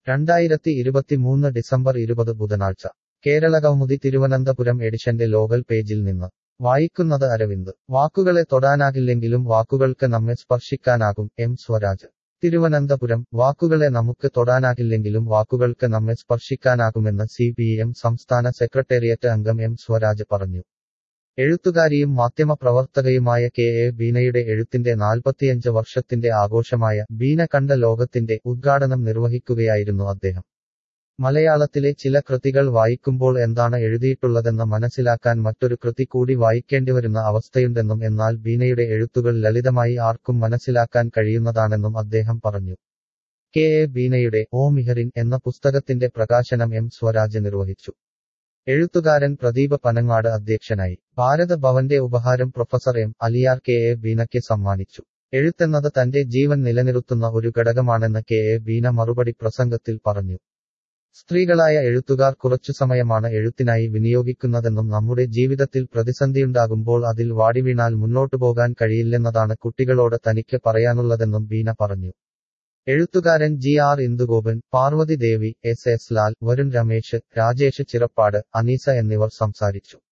രണ്ടായിരത്തി ഇരുപത്തിമൂന്ന് ഡിസംബർ ഇരുപത് ബുധനാഴ്ച കേരളകൗമുദി തിരുവനന്തപുരം എഡിഷന്റെ ലോകൽ പേജിൽ നിന്ന് വായിക്കുന്നത് അരവിന്ദ് വാക്കുകളെ തൊടാനാകില്ലെങ്കിലും വാക്കുകൾക്ക് നമ്മെ സ്പർശിക്കാനാകും എം സ്വരാജ് തിരുവനന്തപുരം വാക്കുകളെ നമുക്ക് തൊടാനാകില്ലെങ്കിലും വാക്കുകൾക്ക് നമ്മെ സ്പർശിക്കാനാകുമെന്ന് സി പി എം സംസ്ഥാന സെക്രട്ടേറിയറ്റ് അംഗം എം സ്വരാജ് പറഞ്ഞു എഴുത്തുകാരിയും മാധ്യമപ്രവർത്തകയുമായ കെ എ ബീനയുടെ എഴുത്തിന്റെ നാൽപ്പത്തിയഞ്ച് വർഷത്തിന്റെ ആഘോഷമായ ബീന കണ്ട ലോകത്തിന്റെ ഉദ്ഘാടനം നിർവഹിക്കുകയായിരുന്നു അദ്ദേഹം മലയാളത്തിലെ ചില കൃതികൾ വായിക്കുമ്പോൾ എന്താണ് എഴുതിയിട്ടുള്ളതെന്ന് മനസ്സിലാക്കാൻ മറ്റൊരു കൃതി കൂടി വായിക്കേണ്ടിവരുന്ന അവസ്ഥയുണ്ടെന്നും എന്നാൽ ബീനയുടെ എഴുത്തുകൾ ലളിതമായി ആർക്കും മനസ്സിലാക്കാൻ കഴിയുന്നതാണെന്നും അദ്ദേഹം പറഞ്ഞു കെ എ ബീനയുടെ ഓ മിഹറിൻ എന്ന പുസ്തകത്തിന്റെ പ്രകാശനം എം സ്വരാജ് നിർവഹിച്ചു എഴുത്തുകാരൻ പ്രദീപ് പനങ്ങാട് അധ്യക്ഷനായി ഭാരത ഭവന്റെ ഉപഹാരം professor M Aliyar K A ബീനയ്ക്ക് സമ്മാനിച്ചു എഴുത്തെന്നത് തന്റെ ജീവൻ നിലനിർത്തുന്ന ഒരു ഘടകമാണെന്ന് കെ എ ബീന മറുപടി പ്രസംഗത്തിൽ പറഞ്ഞു സ്ത്രീകളായ എഴുത്തുകാർ കുറച്ചു സമയമാണ് എഴുത്തിനായി വിനിയോഗിക്കുന്നതെന്നും നമ്മുടെ ജീവിതത്തിൽ പ്രതിസന്ധിയുണ്ടാകുമ്പോൾ അതിൽ വാടിവീണാൽ മുന്നോട്ടു പോകാൻ കഴിയില്ലെന്നതാണ് കുട്ടികളോട് തനിക്ക് പറയാനുള്ളതെന്നും ബീന പറഞ്ഞു എഴുത്തുകാരൻ G R Indugopan Parvathi Devi S S Lal Varun Ramesh Rajesh Chirappad Aneesa എന്നിവർ സംസാരിച്ചു